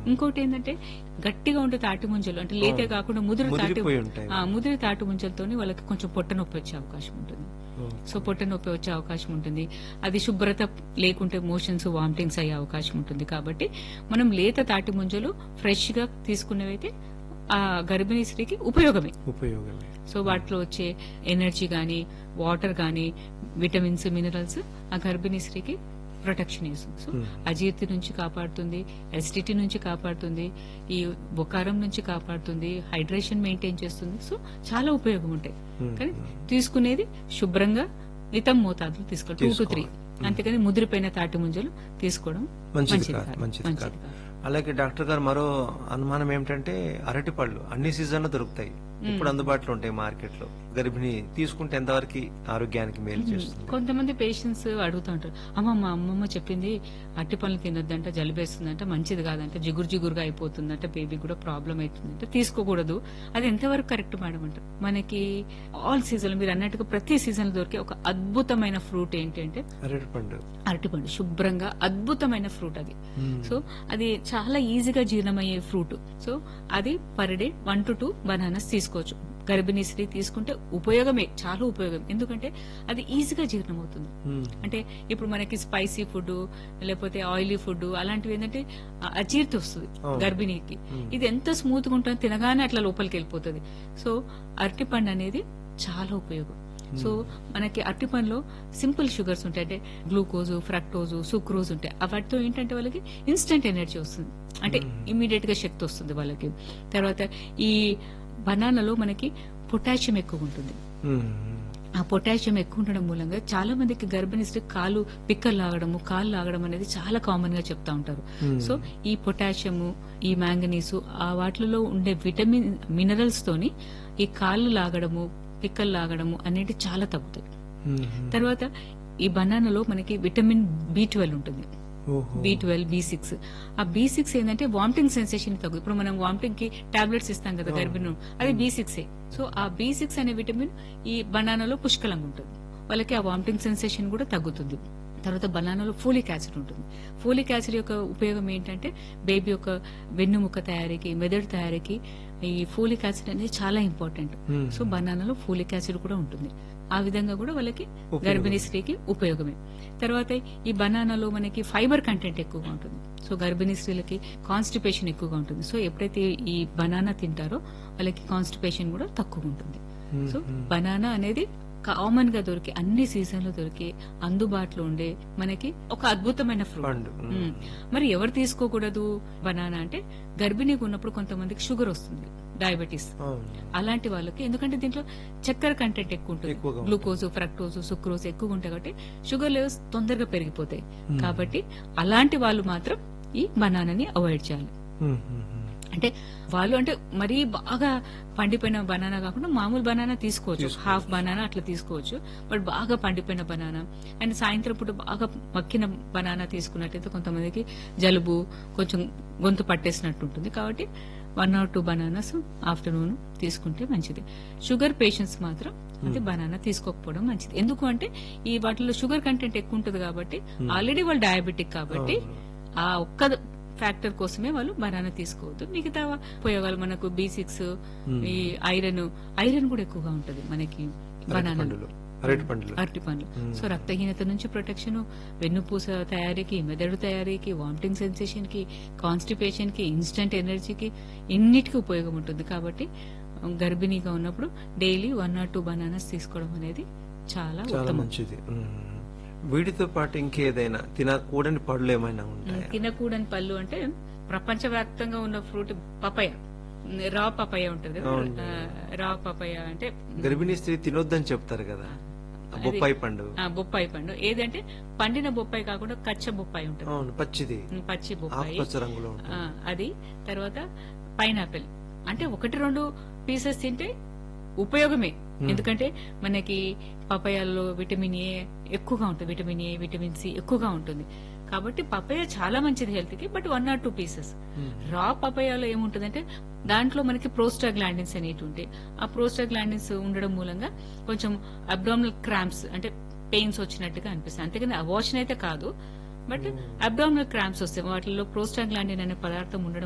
ఇంకోటి ఏంటంటే గట్టిగా ఉండే తాటి ముంజలు అంటే లేతే కాకుండా ముదురు తాటి ముదిరిపోయి ఉంటాయి. ఆ, ముదిరి తాటి ముంజలతోని వాళ్ళకి కొంచెం పొట్ట నొప్పి వచ్చే అవకాశం ఉంటుంది ఓ. సో పొట్ట నొప్పి వచ్చే అవకాశం ఉంటుంది అది శుభ్రత లేకుంటే మోషన్స్ వామిటింగ్స్ అయ్యే అవకాశం ఉంటుంది కాబట్టి మనం లేత తాటి ముంజలు ఫ్రెష్ గా తీసుకున్నవైతే ఆ గర్భిణీ స్త్రీకి ఉపయోగమే ఉపయోగమే సో వాటిలో వచ్చే ఎనర్జీ గాని వాటర్ గాని విటమిన్స్ మినరల్స్ ఆ గర్భిణీ స్త్రీకి ప్రొటెక్షన్ ఇస్తుంది సో Hmm. అజీర్తి నుంచి కాపాడుతుంది ఎసిడిటీ నుంచి కాపాడుతుంది ఈ బొకారం నుంచి కాపాడుతుంది హైడ్రేషన్ మెయింటైన్ చేస్తుంది సో చాలా ఉపయోగం ఉంటాయి Hmm. కానీ తీసుకునేది శుభ్రంగా మితం మోతాదులు తీసుకోవాలి టూ టు త్రీ తీసుకోవాలి. అంతేకాని ముదిరిపోయిన తాటి ముంజలు తీసుకోవడం మంచిది కాదు మంచిది మంచిది కాదు కాదు అలాగే డాక్టర్ గారు మరో అనుమానం ఏమిటంటే అరటి పళ్ళు అన్ని సీజన్లో దొరుకుతాయి ఇప్పుడు అందుబాటులో ఉంటాయి మార్కెట్ లో గర్భిణి తీసుకుంటే ఎంతవరకు ఆరోగ్యానికి మేలు చేస్తుంది కొంతమంది పేషెంట్స్ అడుగుతూ ఉంటారు అమ్మ మా అమ్మమ్మ చెప్పింది అట్టి పనులు తినొద్దంట జలుబేస్తుందంట మంచిది కాదంట జిగురు జిగురుగా అయిపోతుందంట బేబీ కూడా ప్రాబ్లం అవుతుందంట తీసుకోకూడదు అది ఎంతవరకు కరెక్ట్ మేడం అంటారు మనకి ఆల్ సీజన్ మీరు అన్నట్టుగా ప్రతి సీజన్ దొరికే ఒక అద్భుతమైన ఫ్రూట్ ఏంటంటే అరటి పండు అరటిపండు శుభ్రంగా అద్భుతమైన ఫ్రూట్ అది మ్మ్. సో అది చాలా ఈజీగా జీర్ణమయ్యే ఫ్రూట్ సో అది per day one to two bananas తీసుకోవచ్చు గర్భిణీ స్త్రీ తీసుకుంటే ఉపయోగమే చాలా ఉపయోగం ఎందుకంటే అది ఈజీగా జీర్ణమవుతుంది మ్మ్. అంటే ఇప్పుడు మనకి స్పైసీ ఫుడ్ లేకపోతే ఆయిలీ ఫుడ్ అలాంటివి ఏంటంటే ఆ అజీర్తి వస్తుంది అవును. గర్భిణీకి మ్మ్. ఇది ఎంత స్మూత్ గా ఉంటుంది తినగానే అట్లా లోపలికి వెళ్ళిపోతుంది సో అరటిపండు అనేది చాలా ఉపయోగం సో మనకి అరటిపండులో సింపుల్ షుగర్స్ ఉంటాయి అంటే గ్లూకోజ్ ఫ్రక్టోజ్ సుక్రోజ్ ఉంటాయి ఆ వాటితో ఏంటంటే వాళ్ళకి ఇన్స్టెంట్ ఎనర్జీ వస్తుంది అంటే ఇమీడియట్ గా శక్తి వస్తుంది వాళ్ళకి తర్వాత ఈ బనానాలో మనకి పొటాషియం ఎక్కువ ఉంటుంది మ్మ్. ఆ పొటాషియం ఎక్కువ ఉండడం మూలంగా చాలా మందికి గర్భిణీ స్త్రీ కాలు పిక్కలు లాగడము కాలు లాగడం అనేది చాలా కామన్ గా చెప్తా ఉంటారు Hmm. సో ఈ పొటాషియము ఈ మ్యాంగనీసు ఆ వాటిలో ఉండే విటమిన్ మినరల్స్ తోని ఈ కాళ్ళు లాగడము పిక్కలు లాగడము అనేది చాలా తగ్గుతాయి మ్మ్. తర్వాత ఈ బనానాలో మనకి విటమిన్ బి ట్వెల్వ్ ఉంటుంది ఓహో బి ట్వెల్వ్ బి సిక్స్ ఆ బి సిక్స్ ఏంటంటే వామిటింగ్ సెన్సేషన్ తగ్గు ఇప్పుడు మనం వామిటింగ్ కి టాబ్లెట్స్ ఇస్తాం కదా గర్భిణి అది బి సిక్స్ సో ఆ బి సిక్స్ అనే విటమిన్ ఈ బనానాలో పుష్కలంగా ఉంటుంది వాళ్ళకి ఆ వామిటింగ్ సెన్సేషన్ కూడా తగ్గుతుంది తర్వాత బనానాలో ఫోలిక్ యాసిడ్ ఉంటుంది ఫోలిక్ యాసిడ్ యొక్క ఉపయోగం ఏంటంటే బేబీ యొక్క వెన్నుముక్క తయారీకి మెదడు తయారీకి ఈ ఫోలిక్ యాసిడ్ అనేది చాలా ఇంపార్టెంట్ Hmm. సో బనానాలో ఫోలిక్ యాసిడ్ కూడా ఉంటుంది ఆ విధంగా కూడా వాళ్ళకి ఉపయోగం. గర్భిణీ స్త్రీకి ఉపయోగమే తర్వాత ఈ బనానాలో మనకి ఫైబర్ కంటెంట్ ఎక్కువగా ఉంటుంది సో గర్భిణీ స్త్రీలకి కాన్స్టిపేషన్ ఎక్కువగా ఉంటుంది సో ఎప్పుడైతే ఈ బనానా తింటారో వాళ్ళకి కాన్స్టిపేషన్ కూడా తక్కువ ఉంటుంది సో బనానా అనేది కామన్ గా దొరికే అన్ని సీజన్ లో దొరికే అందుబాటులో ఉండే మనకి ఒక అద్భుతమైన ఫ్రూట్ పండు మ్మ్. మరి ఎవరు తీసుకోకూడదు బనానా అంటే గర్భిణీగా ఉన్నప్పుడు కొంతమందికి షుగర్ వస్తుంది డయాబెటీస్ అవును. అలాంటి వాళ్ళకి ఎందుకంటే దీంట్లో చక్కెర కంటెంట్ ఎక్కువ ఉంటుంది ఎక్కువగా ఉంటుంది. గ్లూకోజ్ ఫ్రక్టోజ్ సుక్రోజ్ ఎక్కువ ఉంటాయి కాబట్టి షుగర్ లెవెల్స్ తొందరగా పెరిగిపోతాయి కాబట్టి అలాంటి వాళ్ళు మాత్రం ఈ బనానాని అవాయిడ్ చేయాలి మ్మ్. మ్మ్. అంటే వాళ్ళు అంటే మరీ బాగా పండిపోయిన బనానా కాకుండా మామూలు బనానా తీసుకోవచ్చు హాఫ్ బనానా అట్లా తీసుకోవచ్చు బట్ బాగా పండిపోయిన బనానా అండ్ సాయంత్రం పూట బాగా మక్కిన బనానా తీసుకున్నట్టయితే కొంతమందికి జలుబు కొంచెం గొంతు పట్టేసినట్టు ఉంటుంది కాబట్టి one or two bananas afternoon తీసుకుంటే మంచిది షుగర్ పేషెంట్స్ మాత్రం అది బనానా తీసుకోకపోవడం మంచిది ఎందుకు అంటే ఈ వాటిలో షుగర్ కంటెంట్ ఎక్కువ ఉంటుంది కాబట్టి ఆల్రెడీ వాళ్ళు డయాబెటిక్ కాబట్టి ఆ ఒక్క ఫ్యాక్టర్ కోసమే వాళ్ళు బనానా తీసుకోవద్దు మిగతా ఉపయోగాలు మనకు బి సిక్స్ ఈ ఐరన్ ఐరన్ కూడా ఎక్కువగా ఉంటుంది మనకి బనానా పండులో అరటి పండులో అరటి పండ్లు సో రక్తహీనత నుంచి ప్రొటెక్షన్ వెన్నుపూస తయారీకి మెదడు తయారీకి వామిటింగ్ సెన్సేషన్ కి కాన్స్టిపేషన్ కి ఇన్స్టెంట్ ఎనర్జీకి ఇన్నిటికి ఉపయోగం ఉంటుంది కాబట్టి గర్భిణీగా ఉన్నప్పుడు daily one or two bananas తీసుకోవడం అనేది చాలా చాలా ఉత్తమం మంచిది మ్మ్. వీటితో పాటు ఇంకేదైనా తినకూడని పళ్ళు ఏమైనా ఉంటాయా తినకూడని పళ్ళు అంటే ప్రపంచవ్యాప్తంగా ఉన్న ఫ్రూట్ పపయ రా పపయ ఉంటుంది కదా ఆ, రా పపయ అంటే గర్భిణీ స్త్రీ తినొద్దని చెప్తారు కదా ఆ బొప్పాయి పండు ఆ, బొప్పాయి పండు ఏదంటే పండిన బొప్పాయి కాకుండా కచ్చ బొప్పాయి ఉంటుంది అవును పచ్చిది ఉమ్, పచ్చి బొప్పాయి ఆకుపచ్చ రంగులో ఉంటుంది ఆ, అది తర్వాత పైనాపిల్ అంటే ఒకటి రెండు పీసెస్ తింటే ఉపయోగమే ఎందుకంటే మనకి పపాయాల్లో విటమిన్ ఏ ఎక్కువగా ఉంటుంది విటమిన్ ఏ విటమిన్ సి ఎక్కువగా ఉంటుంది కాబట్టి పపాయ చాలా మంచిది హెల్త్ కి but one or two pieces raw పపాయాలో ఏముంటుందంటే దాంట్లో మనకి ప్రోస్టాగ్లాండిన్స్ అనేవి ఉంటాయి ఆ ప్రోస్టాగ్లాండిన్స్ ఉండడం మూలంగా కొంచెం అబ్డామినల్ క్రాంప్స్ అంటే పెయిన్స్ వచ్చినట్టుగా అనిపిస్తుంది అంతేగాని అవాషన్ అయితే కాదు బట్ అబ్డామినల్ క్రాంప్స్ వస్తాయి వాటిలో ప్రోస్టాగ్లాండిన్ అనే పదార్థం ఉండడం